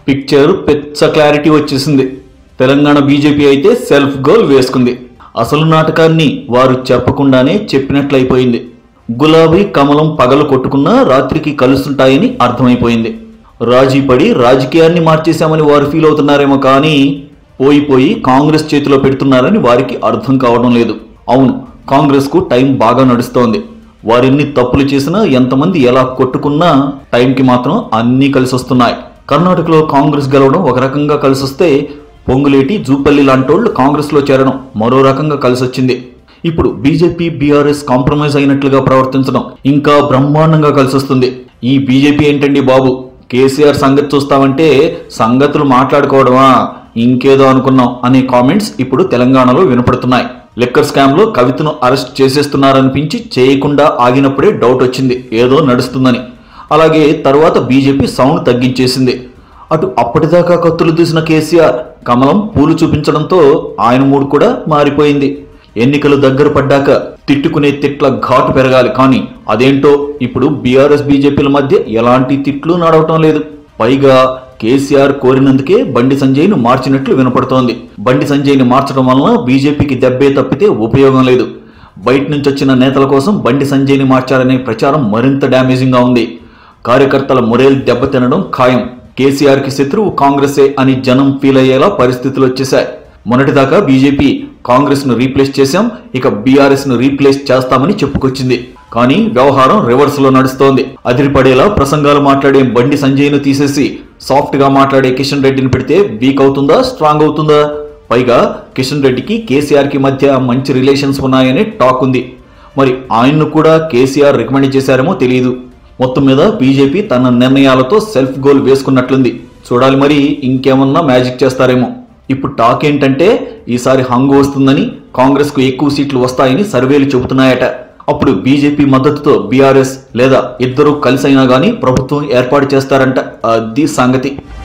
picture పెచ్చ clarity వచ్చేసింది Telangana BJP అయితే సెల్ఫ్ గోల్ వేసుకుంది అసలు నాటకాన్ని వారు చెప్పకుండానే చెప్పినట్లయిపోయింది గులాబీ కమలం పగలు కొట్టుకున్నా రాత్రికి కలుస్తుంటాయని అర్థమైపోయింది రాజీ పడి రాజకీయాన్ని మార్చేశామని వారు ఫీల్ అవుతున్నారేమో కానీ పోయి పోయి కాంగ్రెస్ చేతిలో పెడుతున్నారని వారికి అర్థం కావడం లేదు అవును కాంగ్రెస్కు టైం బాగా నడుస్తోంది వారెన్ని తప్పులు చేసినా ఎంతమంది ఎలా కొట్టుకున్నా టైంకి మాత్రం అన్నీ కలిసి వస్తున్నాయి కర్ణాటకలో కాంగ్రెస్ గెలవడం ఒక రకంగా కలిసి వస్తే పొంగులేటి జూపల్లి లాంటోళ్లు కాంగ్రెస్లో చేరడం మరో రకంగా కలిసి వచ్చింది ఇప్పుడు బీజేపీ బీఆర్ఎస్ కాంప్రమైజ్ అయినట్లుగా ప్రవర్తించడం ఇంకా బ్రహ్మాండంగా కలిసి వస్తుంది ఈ బీజేపీ ఏంటండి బాబు కేసీఆర్ సంగతి చూస్తామంటే సంగతులు మాట్లాడుకోవడమా ఇంకేదో అనుకున్నాం అనే కామెంట్స్ ఇప్పుడు తెలంగాణలో వినపడుతున్నాయి లిక్కర్ స్కామ్ లో కవితను అరెస్ట్ చేసేస్తున్నారనిపించి చేయకుండా ఆగినప్పుడే డౌట్ వచ్చింది ఏదో నడుస్తుందని అలాగే తర్వాత బీజేపీ సౌండ్ తగ్గించేసింది అటు అప్పటిదాకా కత్తులు దూసిన కేసీఆర్ కమలం పూలు చూపించడంతో ఆయన మూడు కూడా మారిపోయింది ఎన్నికలు దగ్గర పడ్డాక తిట్టుకునే తిట్ల ఘాటు పెరగాలి కానీ అదేంటో ఇప్పుడు బీఆర్ఎస్ బీజేపీల మధ్య ఎలాంటి తిట్లు నడవటం లేదు పైగా కేసీఆర్ కోరినందుకే బండి సంజయ్ను మార్చినట్లు వినపడుతోంది బండి సంజయ్ని మార్చడం వలన బీజేపీకి దెబ్బే తప్పితే ఉపయోగం లేదు బయట నుంచి వచ్చిన నేతల కోసం బండి సంజయ్ని మార్చారనే ప్రచారం మరింత డ్యామేజింగ్ గా ఉంది కార్యకర్తల మొరేల్ దెబ్బతినడం ఖాయం కేసీఆర్కి శత్రువు కాంగ్రెసే అని జనం ఫీల్ అయ్యేలా పరిస్థితులు వచ్చేశాయి మొన్నటిదాకా బీజేపీ కాంగ్రెస్ ను రీప్లేస్ చేశాం ఇక బీఆర్ఎస్ ను రీప్లేస్ చేస్తామని చెప్పుకొచ్చింది కానీ వ్యవహారం రివర్స్ లో నడుస్తోంది అదిరిపడేలా ప్రసంగాలు మాట్లాడే బండి సంజయ్ను తీసేసి సాఫ్ట్ గా మాట్లాడే కిషన్ రెడ్డిని పెడితే వీక్ అవుతుందా స్ట్రాంగ్ అవుతుందా పైగా కిషన్ రెడ్డికి కేసీఆర్ కి మధ్య మంచి రిలేషన్స్ ఉన్నాయనే టాక్ ఉంది మరి ఆయన్ను కూడా కేసీఆర్ రికమెండ్ చేశారేమో తెలియదు మొత్తం మీద బీజేపీ తన నిర్ణయాలతో సెల్ఫ్ గోల్ వేసుకున్నట్లుంది చూడాలి మరి ఇంకేమన్నా మ్యాజిక్ చేస్తారేమో ఇప్పుడు టాక్ ఏంటంటే ఈసారి హంగు వస్తుందని కాంగ్రెస్ కు ఎక్కువ సీట్లు వస్తాయని సర్వేలు చెబుతున్నాయట అప్పుడు బీజేపీ మద్దతుతో బీఆర్ఎస్ లేదా ఇద్దరు కలిసైనా గానీ ప్రభుత్వం ఏర్పాటు చేస్తారంట అది సంగతి